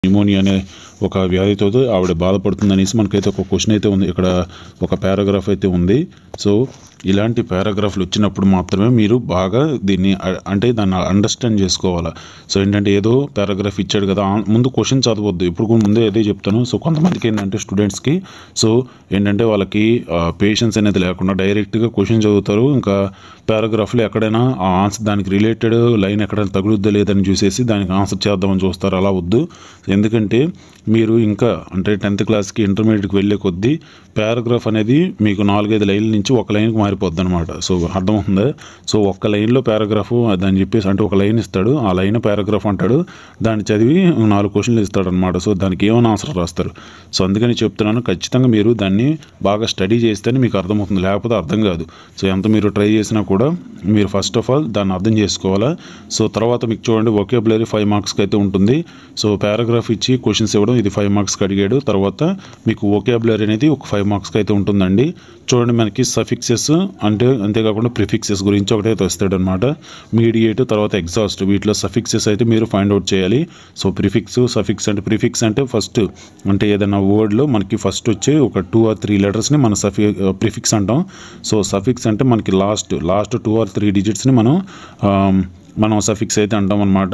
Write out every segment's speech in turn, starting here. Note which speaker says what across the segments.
Speaker 1: pneumonia అనే ఒక వ్యాధితో ఆవిడ బాధపడుతుంది అనేసి మనకైతే ఒక క్వశ్చన్ అయితే ఉంది ఇక్కడ ఒక పారాగ్రాఫ్ అయితే ఉంది సో ఇలాంటి పారాగ్రాఫ్లు వచ్చినప్పుడు మాత్రమే మీరు బాగా దీన్ని అ- అంటే దాన్ని అండర్స్టాండ్ చేసుకోవాలి సో ఏంటంటే ఏదో పారాగ్రాఫ్ ఇచ్చాడు కదా ఆ- ముందు క్వశ్చన్ చదవద్దు ఇప్పుడు కూడా ముందే అదే చెప్తాను సో కొంతమందికి ఏంటంటే స్టూడెంట్స్కి సో ఏంటంటే వాళ్ళకి పేషెన్స్ అనేది లేకుండా డైరెక్ట్గా క్వశ్చన్ చదువుతారు ఇంకా పారాగ్రాఫ్లో ఎక్కడైనా ఆ ఆన్సర్ దానికి రిలేటెడ్ లైన్ ఎక్కడైనా తగులుద్దా లేదని చూసేసి దానికి ఆన్సర్ చేద్దామని చూస్తారు అలా వద్దు ఎందుకంటే మీరు ఇంకా అంటే టెన్త్ క్లాస్కి ఇంటర్మీడియట్కి వెళ్ళే కొద్దీ పారాగ్రాఫ్ అనేది మీకు నాలుగైదు లైన్ల నుంచి ఒక లైన్కి మారిపోద్ది అనమాట సో అర్థమవుతుందా సో ఒక్క లైన్లో పారాగ్రాఫ్ దాన్ని చెప్పేసి అంటే ఒక లైన్ ఇస్తాడు ఆ లైన్ పారాగ్రాఫ్ అంటాడు దాన్ని చదివి నాలుగు క్వశ్చన్లు ఇస్తాడు అనమాట సో దానికి ఏమైనా ఆన్సర్ రాస్తారు సో అందుకని చెప్తున్నాను ఖచ్చితంగా మీరు దాన్ని బాగా స్టడీ చేస్తేనే మీకు అర్థమవుతుంది లేకపోతే అర్థం కాదు సో ఎంత మీరు ట్రై చేసినా కూడా మీరు ఫస్ట్ ఆఫ్ ఆల్ దాన్ని అర్థం చేసుకోవాలా సో తర్వాత మీకు చూడండి ఒకేబులరీ ఫైవ్ మార్క్స్కి అయితే ఉంటుంది సో పారాగ్రాఫ్ ఇచ్చి క్వశ్చన్స్ ఇవ్వడం ఇది ఫైవ్ మార్క్స్కి అడిగాడు తర్వాత మీకు ఒకేబులరీ అనేది ఒక ఫైవ్ మార్క్స్కి అయితే ఉంటుందండి చూడండి మనకి సఫిక్సెస్ అంటే అంతేకాకుండా ప్రిఫిక్సెస్ గురించి ఒకటైతే వస్తాడు అనమాట మీడియేట్ తర్వాత ఎగ్జాస్ట్ వీటిలో సఫిక్సెస్ అయితే మీరు ఫైండ్ అవుట్ చేయాలి సో ప్రిఫిక్స్ సఫిక్స్ అంటే ప్రిఫిక్స్ అంటే ఫస్ట్ అంటే ఏదైనా వర్డ్లో మనకి ఫస్ట్ వచ్చే ఒక టూ ఆర్ త్రీ లెటర్స్ని మనం సఫి ప్రిఫిక్స్ అంటాం సో సఫిక్స్ అంటే మనకి last last two or three డిజిట్స్ని మనం ఆ, మనం సఫిక్స్ అయితే అంటాం అనమాట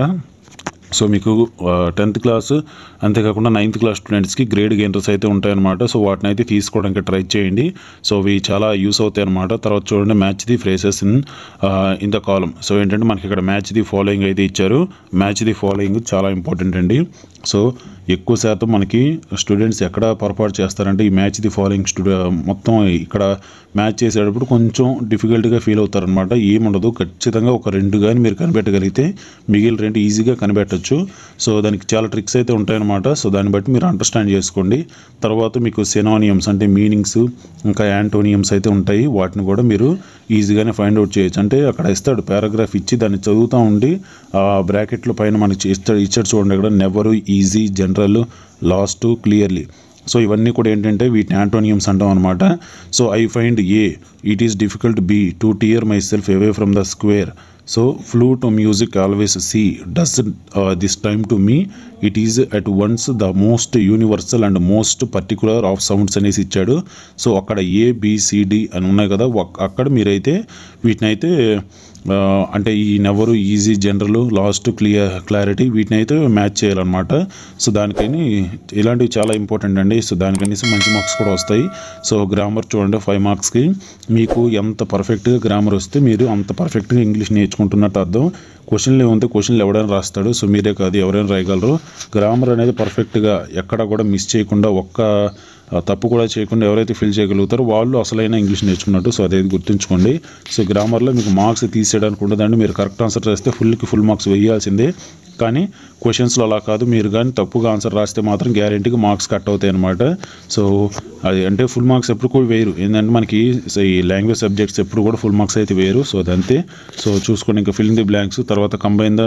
Speaker 1: సో మీకు టెన్త్ క్లాస్ అంతేకాకుండా నైన్త్ క్లాస్ స్టూడెంట్స్కి గ్రేడ్ గెయినర్స్ అయితే ఉంటాయన్నమాట సో వాటిని అయితే తీసుకోవడానికి ట్రై చేయండి సో ఇవి చాలా యూస్ అవుతాయి అనమాట తర్వాత చూడండి match the phrases in in the column so ఏంటంటే మనకి ఇక్కడ మ్యాచ్ ది ఫాలోయింగ్ అయితే ఇచ్చారు మ్యాచ్ ది ఫాలోయింగ్ చాలా ఇంపార్టెంట్ అండి సో ఎక్కువ శాతం మనకి స్టూడెంట్స్ ఎక్కడ పొరపాటు చేస్తారంటే ఈ మ్యాచ్ ది ఫాలోయింగ్ స్టూడె మొత్తం ఇక్కడ మ్యాచ్ చేసేటప్పుడు కొంచెం డిఫికల్ట్గా ఫీల్ అవుతారనమాట ఏముండదు ఖచ్చితంగా ఒక రెండు కానీ మీరు కనిపెట్టగలిగితే మిగిలిన రెండు ఈజీగా కనిపెట్టచ్చు సో దానికి చాలా ట్రిక్స్ అయితే ఉంటాయన్నమాట సో దాన్ని బట్టి మీరు అండర్స్టాండ్ చేసుకోండి తర్వాత మీకు సెనానియమ్స్ అంటే మీనింగ్స్ ఇంకా యాంటోనియమ్స్ అయితే ఉంటాయి వాటిని కూడా మీరు ఈజీగానే ఫైండ్ అవుట్ చేయొచ్చు అంటే అక్కడ ఇస్తాడు పారాగ్రాఫ్ ఇచ్చి దాన్ని చదువుతూ ఉండి ఆ బ్రాకెట్లో పైన మనకి ఇస్తాడు ఇచ్చాడు చూడండి ఇక్కడ never easy general last clearly so ఇవన్నీ కూడా ఏంటంటే వీటిని యాంటోనియమ్స్ అంటాం అనమాట so I find a it is difficult be to tear myself away from the square so flute music always seduces this time to me it is at once the most universal and most particular of sounds అనేసి ఇచ్చాడు so అక్కడ ఏ BCD అని ఉన్నాయి కదా ఒక్- అక్కడ మీరైతే వీటిని అయితే ఆ, అంటే ఈ never easy general last clear clarity వీటిని అయితే మ్యాచ్ చేయాలన్నమాట సో దానికని ఇలాంటివి చాలా ఇంపార్టెంట్ అండి సో దానికనేసి మంచి మార్క్స్ కూడా వస్తాయి సో గ్రామర్ చూడండి ఫైవ్ మార్క్స్కి మీకు ఎంత పర్ఫెక్ట్గా గ్రామర్ వస్తే మీరు అంత పర్ఫెక్ట్గా ఇంగ్లీష్ నేర్చుకుంటున్నట్టు అర్థం క్వశ్చన్లు ఏముంటే క్వశ్చన్లు ఎవడైనా రాస్తాడు సో మీరే కాదు ఎవరైనా రాయగలరు గ్రామర్ అనేది పర్ఫెక్ట్గా ఎక్కడ కూడా మిస్ చేయకుండా ఒక్క ఆ, తప్పు కూడా చేయకుండా ఎవరైతే ఫిల్ చేయగలుగుతారో వాళ్ళు అసలైన ఇంగ్లీష్ నేర్చుకున్నట్టు సో అదేది గుర్తుంచుకోండి సో గ్రామర్లో మీకు మార్క్స్ తీసేయడానికి ఉండదండి మీరు కరెక్ట్ ఆన్సర్ రాస్తే ఫుల్కి ఫుల్ మార్క్స్ వేయాల్సిందే కానీ క్వశ్చన్స్లో అలా కాదు మీరు కానీ తప్పుగా ఆన్సర్ రాస్తే మాత్రం గ్యారెంటీగా మార్క్స్ కట్ అవుతాయి అనమాట సో అది అంటే ఫుల్ మార్క్స్ ఎప్పుడు కూడా వేయరు ఏంటంటే మనకి సో ఈ లాంగ్వేజ్ సబ్జెక్ట్స్ ఎప్పుడు కూడా ఫుల్ మార్క్స్ అయితే వేయరు సో అదంతే సో చూసుకోండి ఇంకా ఫిల్ ది బ్లాంక్స్ తర్వాత combine the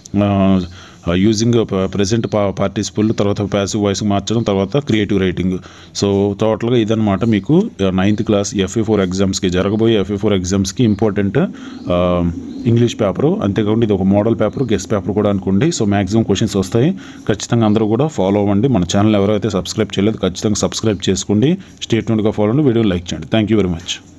Speaker 1: using present participle తర్వాత ప్యాసివ్ వాయిస్ మార్చడం తర్వాత క్రియేటివ్ రైటింగ్ సో టోటల్గా ఇదనమాట మీకు నైన్త్ క్లాస్ ఎఫ్ఏ ఫోర్ ఎగ్జామ్స్కి జరగబోయే ఎఫ్ఏ ఫోర్ ఎగ్జామ్స్కి ఇంపార్టెంట్ ఇంగ్లీష్ పేపరు అంతేకాకుండా ఇది ఒక మోడల్ పేపర్ గెస్ట్ పేపర్ కూడా అనుకోండి సో మ్యాక్సిమం క్వశ్చన్స్ వస్తాయి ఖచ్చితంగా అందరూ కూడా ఫాలో అవ్వండి మన ఛానల్ ఎవరైతే సబ్స్క్రైబ్ చేయలేదు ఖచ్చితంగా సబ్స్క్రైబ్ చేసుకోండి స్టేట్మెంట్గా ఫాలో అవ్వండి వీడియో లైక్ చేయండి థ్యాంక్ యూ వెరీ మచ్